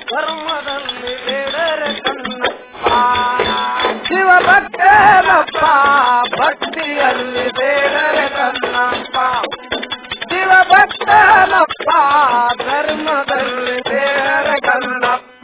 ಧರ್ಮದಲ್ಲಿ ಬೇಡರೆ ಕಣ್ಣಪ್ಪ ಶಿವ ಭಕ್ತನಪ್ಪ ಭಕ್ತಿಯಲ್ಲಿ ಬೇಡರೆ ಕಣ್ಣಪ್ಪ ಶಿವ ಭಕ್ತನಪ್ಪ ಧರ್ಮದಲ್ಲಿ ಬೇಡರೆ ಕಣ್ಣಪ್ಪ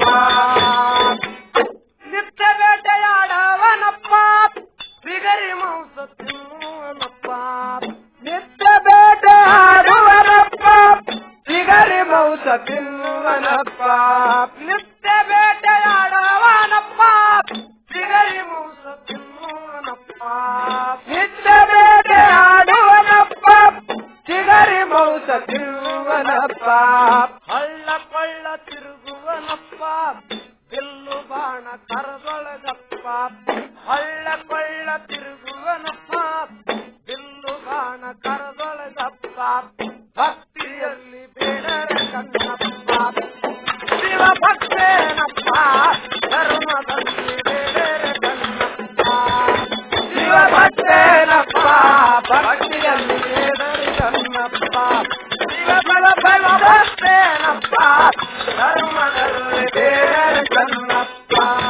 ನಿತ್ಯ ಬೇಟೆಯಾಡವನಪ್ಪ ಬಿಗರಿ ಮಾಂಸ ತಿನ್ನುವನಪ್ಪ ನಿತ್ಯ ಬೇಟೆಯಾಡುವನಪ್ಪ ಬಿಗರಿ ಮಾಂಸ ತಿನ್ನುವನಪ್ಪ ನಿತ್ಯ ಬೇಟೆಯಾಡವನಪ್ಪ ಬಿಗರಿ ಮಾಂಸ ತಿನ್ನುವನಪ್ಪ ನಿತ್ಯ ಬೇಟೆಯಾಡುವನಪ್ಪ ಚಿಗರಿ ಮೌಸ ತಿರುವನಪ್ಪ ಹಳ್ಳ ಕೊಳ್ಳ ತಿರುಗುವನಪ್ಪ ಬಿಲ್ಲು ಬಾಣ ಕರದೊಳಗಪ್ಪ ಹಳ್ಳ ಕೊಳ್ಳ ತಿರುಗುವನಪ್ಪ ಬಿಲ್ಲು ಬಾಣ ಕರದೊಳಗಪ್ಪ ಭಕ್ತಿಯಲ್ಲಿ ಬೇಡರೆ ಕಣ್ಣಪ್ಪ ಶಿವ ಭಕ್ತೇನಪ್ಪ ಧರ್ಮದಲ್ಲಿ ಬೇಡರೆ ಕಣ್ಣಪ್ಪ ಶಿವ ಭಕ್ತೇನಪ್ಪ ಭಕ್ತಿಯಲ್ಲಿ ಬೇಡರೆ ಕಣ್ಣಪ್ಪ ಶಿವ ಬಲ ಬಲ ಭಕ್ತೇನಪ್ಪ ಧರ್ಮದಲ್ಲಿ ಬೇಡರೆ ಕಣ್ಣಪ್ಪ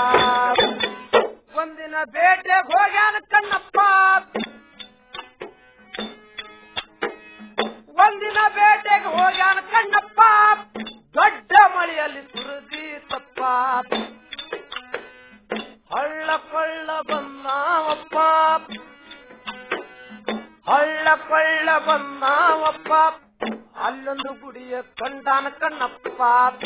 ಒಂದಿನ ಬೇಟೆಗೆ ಹೋಗ್ಯಾನ ಕಣ್ಣಪ್ಪ ಒಂದಿನ ಬೇಟೆಗೆ ಹೋಗ್ಯಾನ ಕಣ್ಣಪ್ಪ ದೊಡ್ಡ ಮಳೆಯಲ್ಲಿ ಸುರದೀತಪ್ಪ ಹಳ್ಳ ಕೊಳ್ಳ ಬಂದಾವಪ್ಪ ಹಳ್ಳ ಕೊಳ್ಳ ಬಂದಾವಪ್ಪ ಅಲ್ಲೊಂದು ಗುಡಿಯ ಕಂಡಾನ ಕಣ್ಣಪ್ಪ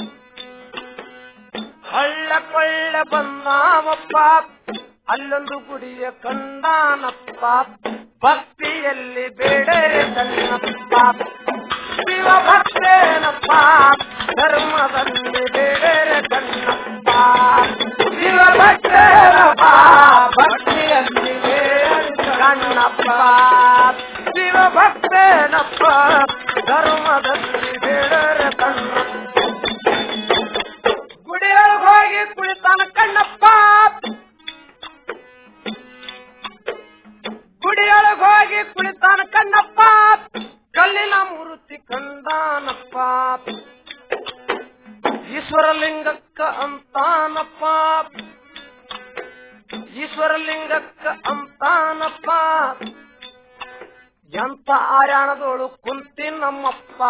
ಹಳ್ಳ ಕೊಳ್ಳ ಬಂದಾವಪ್ಪ ಅಲ್ಲೊಂದು ಗುಡಿಯ ಕಂಡಾನಪ್ಪ ಭಕ್ತಿಯಲ್ಲಿ ಬೇಡರೆ ಕಣ್ಣಪ್ಪ ಶಿವ ಭಕ್ತೇನಪ್ಪ ಧರ್ಮದಲ್ಲಿ ಬೇಡರೆ ಕಣ್ಣಪ್ಪ ಶಿವ ಭಕ್ತೇನಪ್ಪ ಭಕ್ತಿಯಲ್ಲಿ ಬೇಡರೆ ಕಣ್ಣಪ್ಪ ಶಿವ ಭಕ್ತೇನಪ್ಪ ಧರ್ಮದಲ್ಲಿ ಬೇಡರೆ ಕಣ್ಣಪ್ಪ ಗುಡಿಯೊಳಗೆ ಹೋಗಿ ಕುಳಿತಾನ ಕಣ್ಣಪ್ಪ ಗುಡಿಯೊಳಗೆ ಹೋಗಿ ಕುಳಿತಾನ ಕಣ್ಣಪ್ಪ ಕಲ್ಲಿನ ಮೂರ್ತಿ ಕಂಡಾನಪ್ಪ ಈಶ್ವರಲಿಂಗಕ್ಕ ಅಂತಾನಪ್ಪ ಈಶ್ವರಲಿಂಗಕ್ಕ ಅಂತಾನಪ್ಪ ಎಂತ ಆರ್ಯಾಣದೋಳು ಕುಂತಿ ನಮ್ಮಪ್ಪ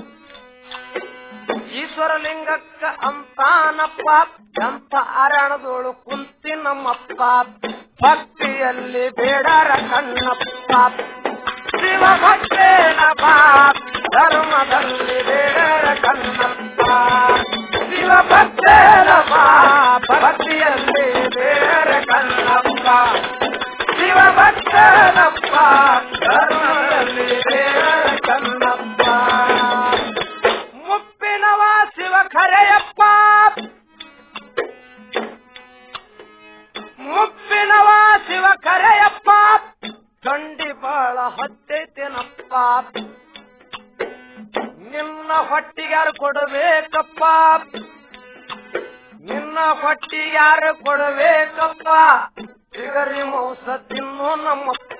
ಈಶ್ವರಲಿಂಗಕ್ಕ ಅಂತಾನಪ್ಪ ಎಂತ ಆರ್ಯಾಣದೋಳು ಕುಂತಿ ನಮ್ಮಪ್ಪ ಭಕ್ತಿಯಲ್ಲಿ ಬೇಡರ ಕಣ್ಣಪ್ಪ ಶಿವ ಭಕ್ತೇನಪ್ಪ ಧರ್ಮದಲ್ಲಿ ಬೇಡರ ಕಣ್ಣಪ್ಪ ಶಿವ ಭಕ್ತೇನಪ್ಪ ಭಕ್ತಿಯಲ್ಲಿ ಬೇಡರ ಕಣ್ಣಪ್ಪ ಶಿವ ಭಕ್ತೇನಪ್ಪ ಧರ್ಮದಲ್ಲಿ ಬೇಡರ ಕಣ್ಣಪ್ಪ ಮುಪ್ಪಿನವ ಶಿವ ಖರೆಯಪ್ಪ ಮುಪ್ಪಿನವ ಶಿವ ಖರೆಯಪ್ಪ ಚಂಡಿ ಬಾಳ ಹತ್ತೈತೇನಪ್ಪ ನಿನ್ನ ಹೊಟ್ಟಿಗ್ಯಾರು ಕೊಡಬೇಕಪ್ಪ ನಿನ್ನ ಹೊಟ್ಟಿಗ್ಯಾರು ಕೊಡಬೇಕಪ್ಪ ಚಿಗರಿ ಮೌಸ ತಿನ್ನು ನಮ್ಮಪ್ಪ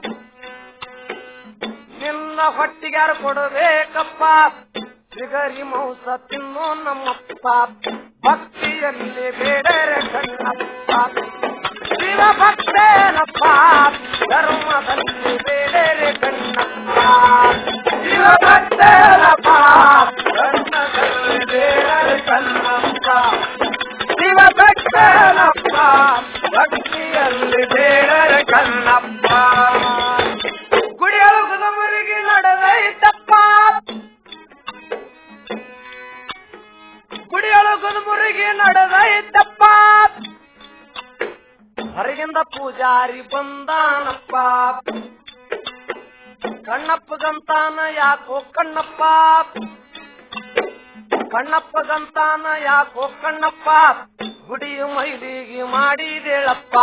ನಿನ್ನ ಹೊಟ್ಟಿಗ್ಯಾರು ಕೊಡಬೇಕಪ್ಪ ಚಿಗರಿ ಮೌಸ ತಿನ್ನು ನಮ್ಮಪ್ಪ ಭಕ್ತಿಯಲ್ಲಿ ಬೇಡರೆ ಕಣ್ಣಪ್ಪ ಶಿವ ಭಕ್ತೇನಪ್ಪ ಧರ್ಮದಲ್ಲಿ ಬೇಡರೆ ಕಣ್ಣಪ್ಪ ಶಿವ ಭಕ್ತೇನಪ್ಪ ಧರ್ಮದಲ್ಲಿ ಬೇಡರೆ ಕಣ್ಣಪ್ಪ ಶಿವ ಭಕ್ತೇನಪ್ಪ ಭಕ್ತಿಯಲ್ಲಿ ಬೇಡರೆ ಕಣ್ಣಪ್ಪ ಗುಡಿಯೊಳಗದ ಮುರುಗಿ ನಡೆದೈತಪ್ಪ ಗುಡಿಯೊಳಗದ ಮುರುಗಿ ನಡೆದೈತಪ್ಪ ಹೊರಗಿಂದ ಪೂಜಾರಿ ಬಂದಾನಪ್ಪ ಕಣ್ಣಪ್ಪಗಂತಾನ ಯಾಕೋ ಕಣ್ಣಪ್ಪ ಕಣ್ಣಪ್ಪಗಂತಾನ ಯಾಕೋ ಕಣ್ಣಪ್ಪ ಗುಡಿಯು ಮೈಲಿಗೆ ಮಾಡಿದೇಳಪ್ಪ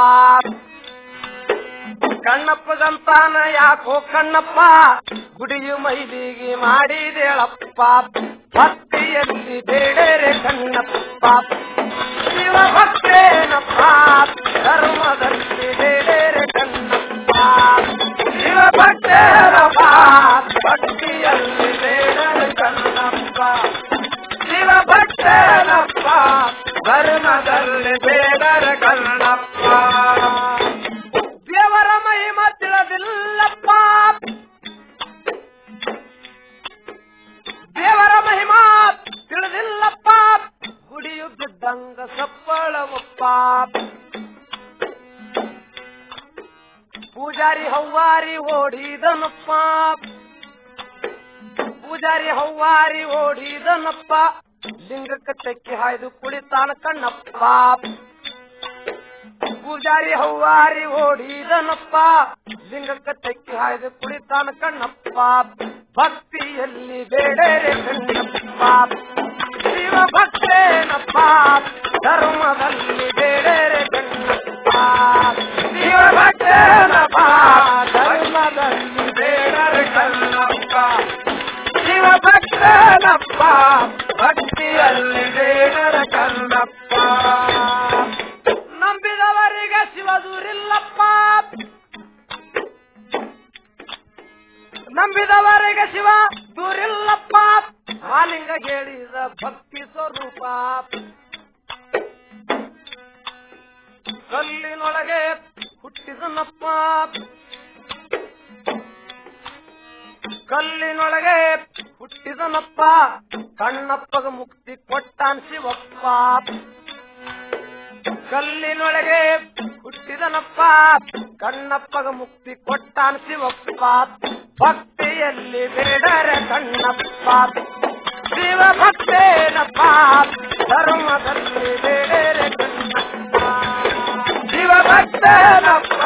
ಕಣ್ಣಪ್ಪಗಂತಾನ ಯಾಕೋ ಕಣ್ಣಪ್ಪ ಗುಡಿಯು ಮೈಲಿಗೆ ಮಾಡಿದೇಳಪ್ಪ ಭಕ್ತಿಯಲ್ಲಿ ಬೇಡರೆ ಕಣ್ಣಪ್ಪ ಶಿವ ಭಕ್ತೇನಪ್ಪ ಧರ್ಮದಲ್ಲಿ ಬೇಡರೆ ಕಣ್ಣಪ್ಪ ಶಿವ ಭಕ್ತೇನಪ್ಪ ಭಕ್ತಿಯಲ್ಲಿ ಬೇಡರೆ ಕಣ್ಣಪ್ಪ ಶಿವ ಭಕ್ತೇನಪ್ಪ ಧರ್ಮದಲ್ಲಿ ಬೇಡರ ಕಣ್ಣಪ್ಪ ದೇವರ ಮಹಿಮ ತಿಳಿದಿಲ್ಲಪ್ಪ ದೇವರ ಮಹಿಮಾ ತಿಳಿದಿಲ್ಲಪ್ಪ ಗುಡಿಯು ಬಿದ್ದಂಗ ಸಪ್ಪಳವಪ್ಪ ಪೂಜಾರಿ ಹವ್ವಾರಿ ಓಡಿದನಪ್ಪ ಪೂಜಾರಿ ಹವ್ವಾರಿ ಓಡಿದನಪ್ಪ ಲಿಂಗಕ್ಕೆ ತೆಕ್ಕಿ ಹಾಯ್ದು ಕುಳಿತಾನ ಕಣ್ಣಪ್ಪ ಪೂಜಾರಿ ಹವ್ವಾರಿ ಓಡಿದನಪ್ಪ ಲಿಂಗಕ್ಕೆ ತೆಕ್ಕಿ ಹಾಯ್ದು ಕುಳಿತಾನ ಕಣ್ಣಪ್ಪ ಭಕ್ತಿಯಲ್ಲಿ ಬೇಡರೆ ಕಣ್ಣಪ್ಪ ಶಿವ ಭಕ್ತೇನಪ್ಪ ಧರ್ಮದಲ್ಲಿ ಬೇಡರೆ ಕಣ್ಣಪ್ಪ ಶಿವ ಭಕ್ತೇನಪ್ಪ ಧರ್ಮದಲ್ಲಿ ಬೇಡರೆ ಕಣ್ಣಪ್ಪ ಶಿವ ಭಕ್ತನಪ್ಪ ಭಕ್ತಿಯಲ್ಲಿ ಬೇಡರ ಕಣ್ಣಪ್ಪ ನಂಬಿದವರಿಗೆ ಶಿವದೂರಿಲ್ಲಪ್ಪ ನಂಬಿದವರಿಗೆ ಶಿವ ದೂರಿಲ್ಲಪ್ಪ ಮಾಲಿಂಗ ಹೇಳಿದ ಭಕ್ತಿ ಸ್ವರೂಪ ಕಲ್ಲಿನೊಳಗೆ ಹುಟ್ಟಿದನಪ್ಪ ಕಲ್ಲಿನೊಳಗೆ ಹುಟ್ಟಿದನಪ್ಪ ಕಣ್ಣಪ್ಪಗ ಮುಕ್ತಿ ಕೊಟ್ಟಾನ್ ಶಿವಪ್ಪ ಕಲ್ಲಿನೊಳಗೆ ಹುಟ್ಟಿದನಪ್ಪ ಕಣ್ಣಪ್ಪಗ ಮುಕ್ತಿ ಕೊಟ್ಟಾನ್ ಶಿವಪ್ಪ ಭಕ್ತಿಯಲ್ಲಿ ಬೇಡರೆ ಕಣ್ಣಪ್ಪ ಶಿವ ಭಕ್ತೇನಪ್ಪ ಧರ್ಮದಲ್ಲಿ ಬೇಡರೆ ಕಣ್ಣಪ್ಪ ಶಿವ ಭಕ್ತೇನಪ್ಪ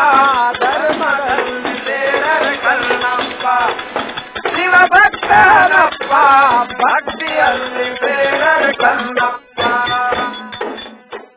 ಧರ್ಮದಲ್ಲಿ ಬೇಡರೆ ಕಣ್ಣಪ್ಪ ಶಿವ ಭಕ್ತನಪ್ಪ